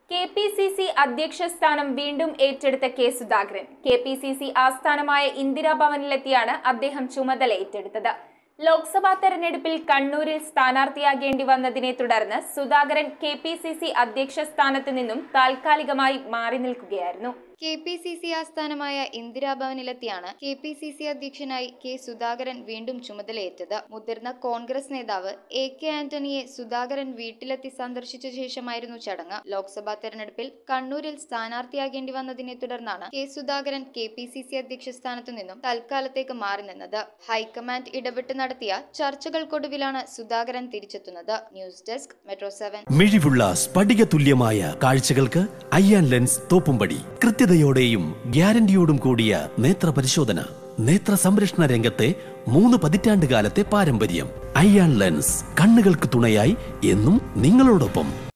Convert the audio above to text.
K P C C അധ്യക്ഷ സ്ഥാനം വീണ്ടും ഏറ്റെടുത്ത K Sudhakaran K P C C ആസ്ഥാനമായ ഇന്ദിരാഭവനിലെത്തിയാണ് അദ്ദേഹം ചുമതല ഏറ്റെടുത്തത് ലോക്സഭാ തെരഞ്ഞെടുപ്പിൽ കണ്ണൂരിൽ സ്ഥാനാർത്ഥിയാകേണ്ടി വന്നതിനെ തുടർന്ന് Sudhakaran K P C C അധ്യക്ഷ സ്ഥാനത്ത് നിന്നും താൽക്കാലികമായി മാറി നിൽക്കുകയായിരുന്നു കെ പി സി സി ആസ്ഥാനമായ ഇന്ദിരാഭവനിലെത്തിയാണ് കെ പി സി സി അധ്യക്ഷനായി കെ സുധാകരൻ വീണ്ടും ചുമതലയേറ്റത് മുതിർന്ന കോൺഗ്രസ് നേതാവ് എ കെ ആന്റണിയെ സുധാകരൻ വീട്ടിലെത്തി സന്ദർശിച്ച ശേഷമായിരുന്നു ചടങ്ങ് ലോക്സഭാ തെരഞ്ഞെടുപ്പിൽ കണ്ണൂരിൽ സ്ഥാനാർത്ഥിയാകേണ്ടി വന്നതിനെ തുടർന്നാണ് K Sudhakaran K P C C അധ്യക്ഷ സ്ഥാനത്തു നിന്നും തൽക്കാലത്തേക്ക് മാറി നിന്നത് ഹൈക്കമാൻഡ് ഇടപെട്ട് നടത്തിയ ചർച്ചകൾക്കൊടുവിലാണ് സുധാകരൻ തിരിച്ചെത്തുന്നത് ന്യൂസ് ഡെസ്ക് മെട്രോ സെവൻ മിഴിവുള്ള സ്ഫടിക തുല്യമായ കാഴ്ചകൾക്ക് അയ്യാൻ ലെൻസ് തോപ്പുംപടി കൃത്യതയോടെയും ഗ്യാരണ്ടിയോടും കൂടിയ നേത്ര പരിശോധന നേത്ര സംരക്ഷണ രംഗത്തെ മൂന്ന് പതിറ്റാണ്ട് കാലത്തെ പാരമ്പര്യം അയ്യാൻ ലെൻസ് കണ്ണുകൾക്ക് തുണയായി എന്നും നിങ്ങളോടൊപ്പം